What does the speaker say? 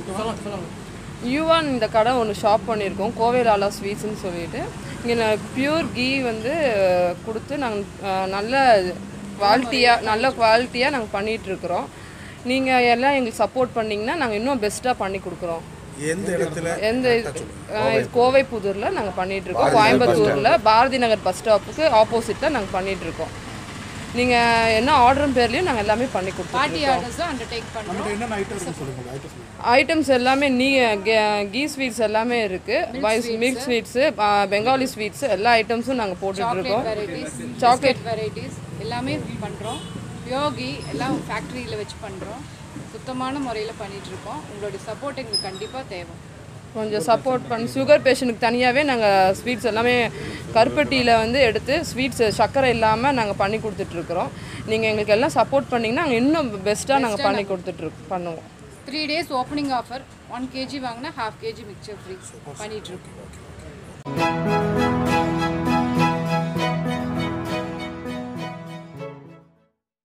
yuan இந்த கடை ஒன்று ஷாப் பண்ணியிருக்கோம் கோவை லாலா ஸ்வீட்ஸ்னு சொல்லிட்டு இங்கே பியூர் கீ வந்து அஹ், கொடுத்து நாங்கள் நல்ல குவாலிட்டியாக நல்ல குவாலிட்டியாக நாங்கள் பண்ணிகிட்ருக்குறோம் நீங்கள் எல்லாம் எங்களுக்கு சப்போர்ட் பண்ணிங்கன்னா நாங்கள் இன்னும் பெஸ்ட்டாக பண்ணி கொடுக்குறோம் எந்த இடத்துல எந்த அஹ், கோவை புதூரில் நாங்கள் பண்ணிகிட்ருக்கோம் கோயம்புத்தூரில் பாரதி நகர் பஸ் ஸ்டாப்புக்கு ஆப்போசிட்டில் நாங்கள் பண்ணிகிட்ருக்கோம் நீங்கள் என்ன ஆர்டர் பேர்லேயும் நாங்கள் எல்லாமே பண்ணி கொடுத்துருக்கோம் பார்ட்டி ஆர்டர்ஸும் அண்டர்டேக் பண்ணுறோம் நம்மகிட்ட என்னென்ன ஐட்டம் இருக்குன்னு சொல்லுங்க ஐட்டம் சொல்லுங்க ஐட்டம்ஸ் எல்லாமே நீ கீ ஸ்வீட்ஸ் எல்லாமே இருக்குது மில்க் ஸ்வீட்ஸு பெங்காலி ஸ்வீட்ஸ் எல்லா ஐட்டம்ஸும் நாங்கள் போட்டுட்ருக்கோம் வெரைட்டிஸ் சாக்லேட் வெரைட்டிஸ் எல்லாமே பண்ணுறோம் யோகி எல்லாம் ஃபேக்ட்ரியில் வச்சு பண்ணுறோம் சுத்தமான முறையில் பண்ணிட்டு இருக்கோம் உங்களுடைய சப்போர்ட் எங்களுக்கு கண்டிப்பாக தேவை கொஞ்சம் சப்போர்ட் பண்ணி சுகர் பேஷண்ட்டுக்கு தனியாகவே நாங்கள் ஸ்வீட்ஸ் எல்லாமே கருப்பட்டியில் வந்து எடுத்து ஸ்வீட்ஸ் சர்க்கரை இல்லாமல் நாங்கள் பண்ணி கொடுத்துட்ருக்குறோம் நீங்கள் எங்களுக்கு எல்லாம் சப்போர்ட் பண்ணிங்கன்னா நாங்கள் இன்னும் பெஸ்ட்டாக நாங்கள் பண்ணி கொடுத்துட்ருக் பண்ணுவோம் three days opening offer one KG வாங்கினா ஹாஃப் கேஜி மிக்சர் ஃப்ரீ பண்ணிட்டு இருக்கோம்